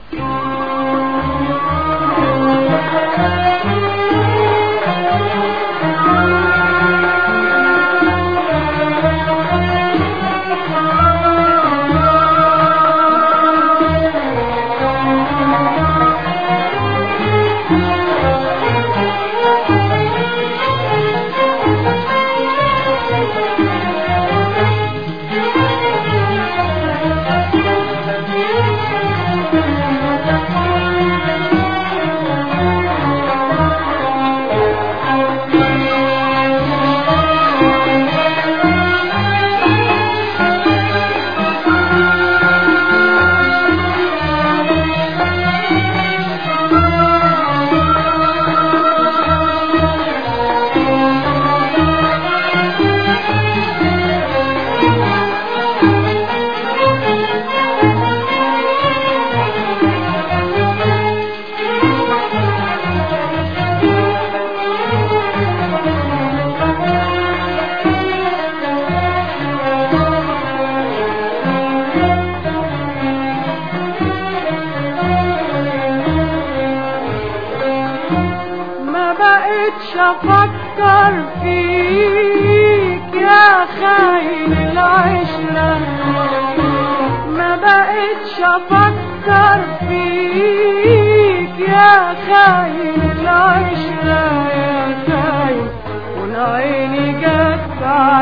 ما بقتش افكر فيك يا خاين العشرة ما بقتش افكر فيك يا خاين العشرة يا خاين والعيني جت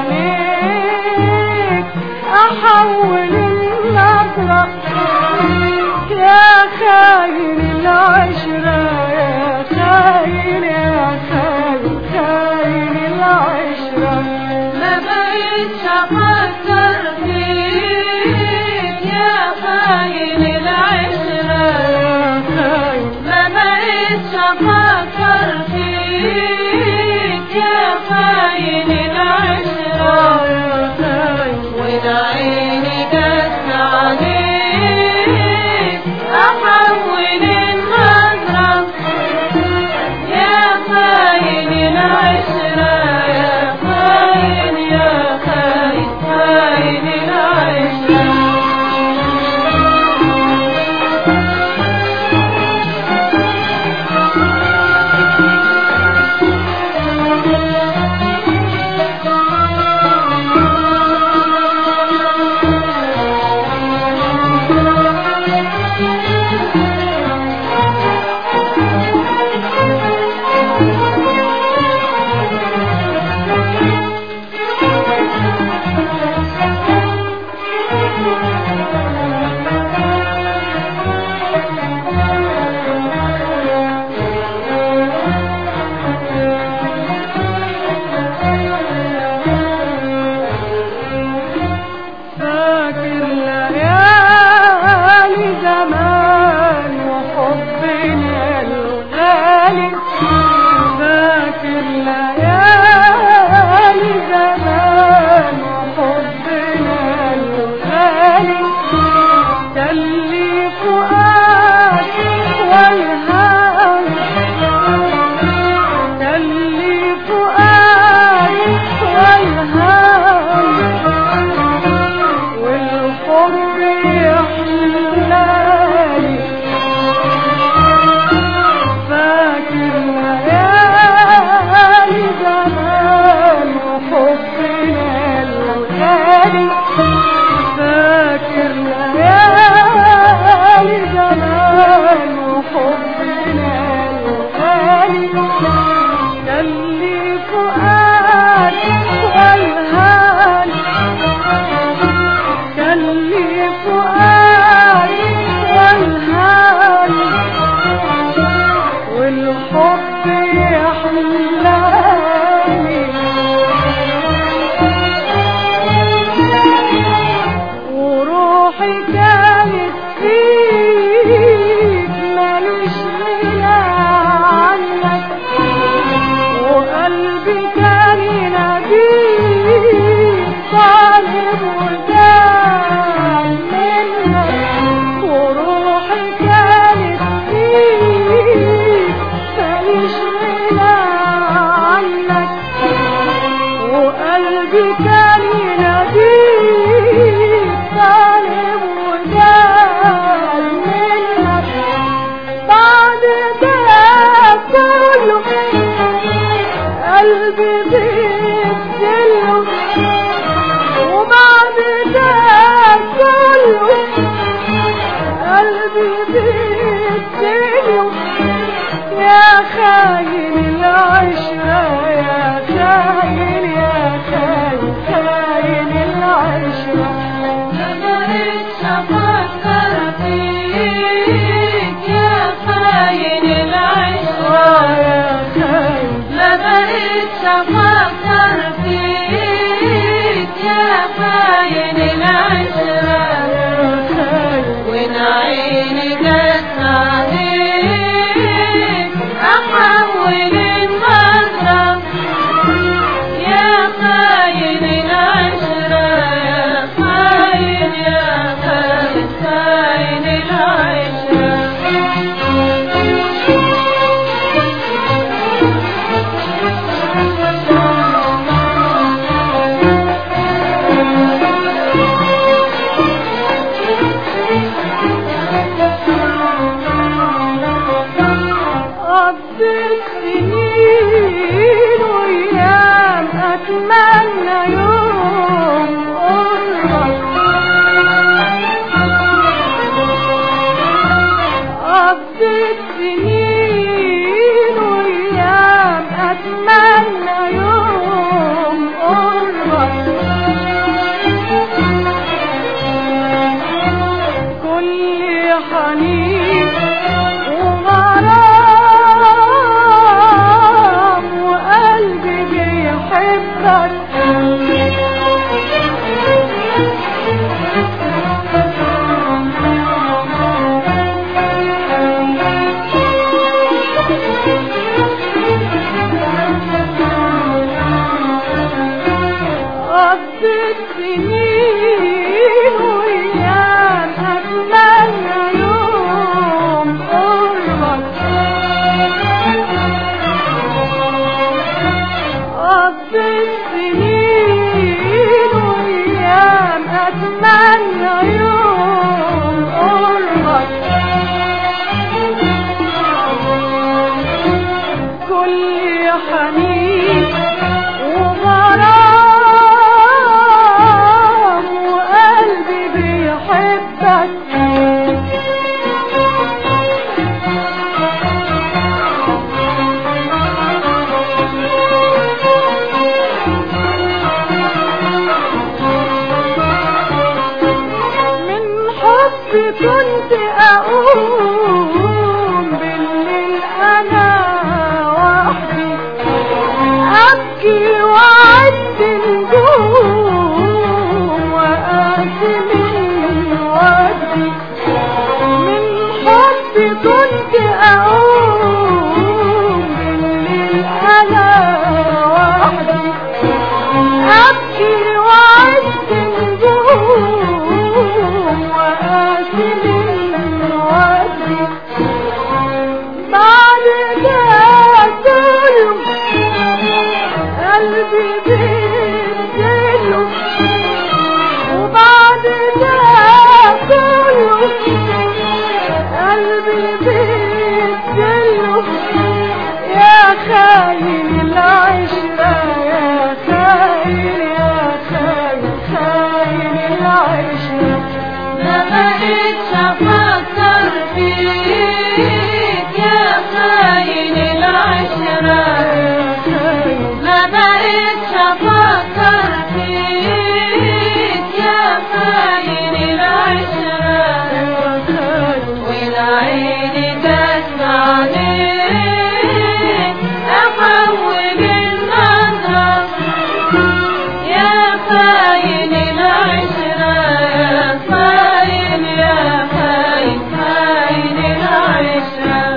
عليك احول النظرة يا خاين العشرة يا خاين يا خاين خاين العشرة ما بقيتش افكر فيك يا خاين العشرة يا خاين ما بقيتش افكر فيك يا خاين العشرة يا خاين والعين جت عليك احول النظرة يا خاين العشرة يا خاين يا خاين خاين العشرة فاكر ليالي زمان وحبنا الغالي فاكر ليالي زمان وحبنا الغالي تلي فؤادي والهام تلي فؤادي والهام والحب يحلالي فاكر ليالي زمان وحبنا الغالي فاكر ليالي قلبي بيبدله وبعد ده كله قلبي بيبدله يا خاين العشرة يا خاين يا خاين خاين العشرة مبقتش افكر فيك يا خاين العشرة يا خاين ما بقتش افكر فيك يا خاين العشرة يا خاين وإن عيني جت عليك أحول النظرة يا خاين العشرة يا خاين يا خاين خاين العشرة قضيت سنين وأيام أتمنى يوم قربك قضيت سنين وأيام أتمنى يوم قربك كل حنين وغرام وقلبي بيحبك قضيت سنين وأيام أتمنى يوم قربك قضيت سنين وأيام أتمنى يوم قربك كل حنين وغرام وقلبي بيحبك من حبي كنت أقوم بالليل أنا وحدي أبكي وأعد النجوم وأقسم ودي من حبي كنت أقوم بالليل أنا وحدي أبكي وأعد النجوم وأقسم ودي بعد ده كله قلبي بيبدله وبعد ده كله قلبي بيبدله يا خاين العشرة يا خاين يا خاين خاين العشرة ما بقتش افكر فيك يا خاين العشرة يا خاين ما بقتش افكر فيك يا خاين العشرة يا خاين والعين جت عليك احول النظرة يا خاين العشرة يا خاين يا خاين خاين العشرة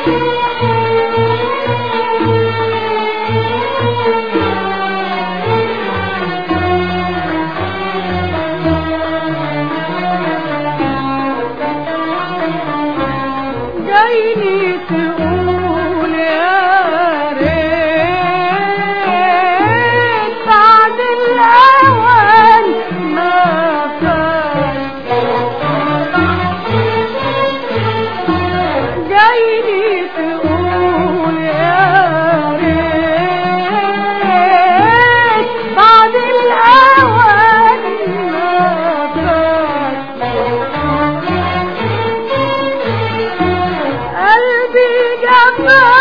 جايني تقول يا ريت بعد الأوان ما فات جايني تقول يا ريت بعد الأوان ما فات قلبي جفا